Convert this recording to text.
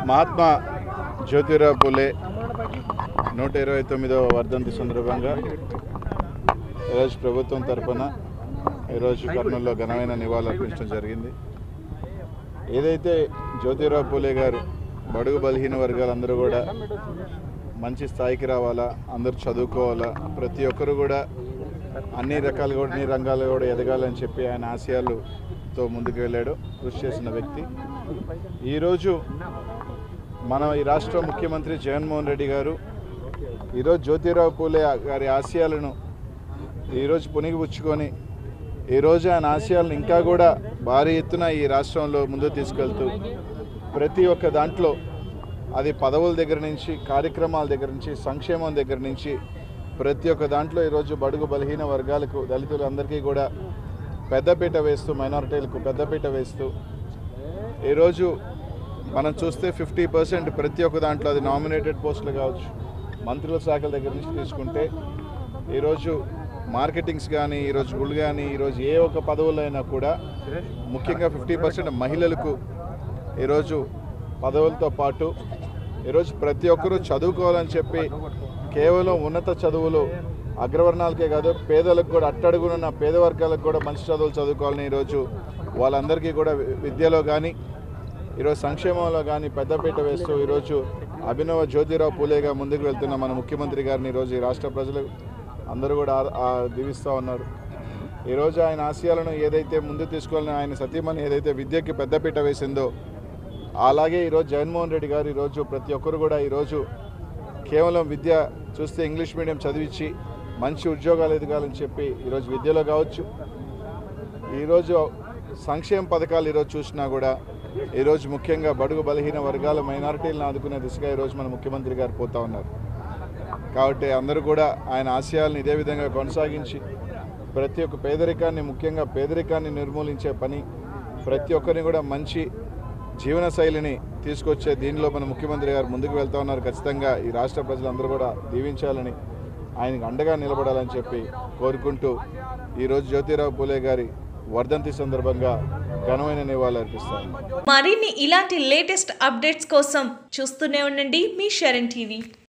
మహాత్మా జ్యోతిరావు పూలే నూట ఇరవై తొమ్మిదవ వర్ధంతి సందర్భంగా ఈరోజు ప్రభుత్వం తరఫున ఈరోజు కర్నూలులో ఘనమైన నివాళులు అర్పించడం జరిగింది ఏదైతే జ్యోతిరావు పూలే గారు బడుగు బలహీన వర్గాలందరూ కూడా మంచి స్థాయికి రావాలా అందరూ చదువుకోవాలా ప్రతి ఒక్కరు కూడా అన్ని రకాలు కూడా అన్ని రంగాలు కూడా ఎదగాలని చెప్పి ఆయన ఆశయాలతో ముందుకు వెళ్ళాడు కృషి చేసిన వ్యక్తి ఈరోజు మన ఈ రాష్ట్ర ముఖ్యమంత్రి జగన్మోహన్ రెడ్డి గారు ఈరోజు జ్యోతిరావు పూలే గారి ఆశయాలను ఈరోజు పునిగిపుచ్చుకొని ఈరోజు ఆయన ఆశయాలను ఇంకా కూడా భారీ ఎత్తున ఈ రాష్ట్రంలో ముందుకు తీసుకెళ్తూ ప్రతి ఒక్క దాంట్లో అది పదవుల దగ్గర నుంచి కార్యక్రమాల దగ్గర నుంచి సంక్షేమం దగ్గర నుంచి ప్రతి ఒక్క దాంట్లో ఈరోజు బడుగు బలహీన వర్గాలకు దళితులందరికీ కూడా పెద్దపీట వేస్తూ మైనారిటీలకు పెద్దపీట వేస్తూ ఈరోజు మనం చూస్తే ఫిఫ్టీ పర్సెంట్ ప్రతి ఒక్క దాంట్లో అది నామినేటెడ్ పోస్టులు కావచ్చు మంత్రుల శాఖల దగ్గర నుంచి తీసుకుంటే ఈరోజు మార్కెటింగ్స్ కానీ ఈరోజు గుళ్ళు కానీ ఈరోజు ఏ ఒక్క పదవులైనా కూడా ముఖ్యంగా ఫిఫ్టీ పర్సెంట్ మహిళలకు ఈరోజు పదవులతో పాటు ఈరోజు ప్రతి ఒక్కరూ చదువుకోవాలని చెప్పి కేవలం ఉన్నత చదువులు అగ్రవర్ణాలకే కాదు పేదలకు కూడా అట్టడుగునున్న పేద వర్గాలకు కూడా మంచి చదువులు చదువుకోవాలని ఈరోజు వాళ్ళందరికీ కూడా వి- విద్యలో కానీ ఈరోజు సంక్షేమంలో కానీ పెద్దపీట వేస్తూ ఈరోజు అభినవ జ్యోతిరావు పూలేగా ముందుకు వెళ్తున్న మన ముఖ్యమంత్రి గారిని ఈరోజు ఈ రాష్ట్ర ప్రజలు అందరూ కూడా ఆ- ఆ దీవిస్తూ ఉన్నారు ఈరోజు ఆయన ఆశయాలను ఏదైతే ముందు తీసుకోవాలని ఆయన సతీమణి ఏదైతే విద్యకి పెద్దపీట వేసిందో అలాగే ఈరోజు జగన్మోహన్ రెడ్డి గారు ఈరోజు ప్రతి ఒక్కరు కూడా ఈరోజు కేవలం విద్య చూస్తే ఇంగ్లీష్ మీడియం చదివించి మంచి ఉద్యోగాలు ఎదగాలని చెప్పి ఈరోజు విద్యలో కావచ్చు ఈరోజు సంక్షేమ పథకాలు ఈరోజు చూసినా కూడా ఈరోజు ముఖ్యంగా బడుగు బలహీన వర్గాల మైనారిటీలను ఆదుకునే దిశగా ఈరోజు మన ముఖ్యమంత్రి గారు పోతా ఉన్నారు కాబట్టి అందరూ కూడా ఆయన ఆశయాలను ఇదే విధంగా కొనసాగించి ప్రతి ఒక్క పేదరికాన్ని ముఖ్యంగా పేదరికాన్ని నిర్మూలించే పని ప్రతి ఒక్కరిని కూడా మంచి జీవన శైలిని తీసుకొచ్చే దీనిలో మన ముఖ్యమంత్రి గారు ముందుకు వెళ్తా ఉన్నారు ఖచ్చితంగా ఈ రాష్ట్ర ప్రజలందరూ కూడా దీవించాలని ఆయనకు అండగా నిలబడాలని చెప్పి కోరుకుంటూ ఈరోజు జ్యోతిరావు పూలే గారి వర్ధంతి సందర్భంగా ఘనమైన నివాళులు అర్పిస్తాను మరిన్ని ఇలాంటి లేటెస్ట్ అప్డేట్స్ కోసం చూస్తూనే ఉండండి మీ షరణ్ టీవీ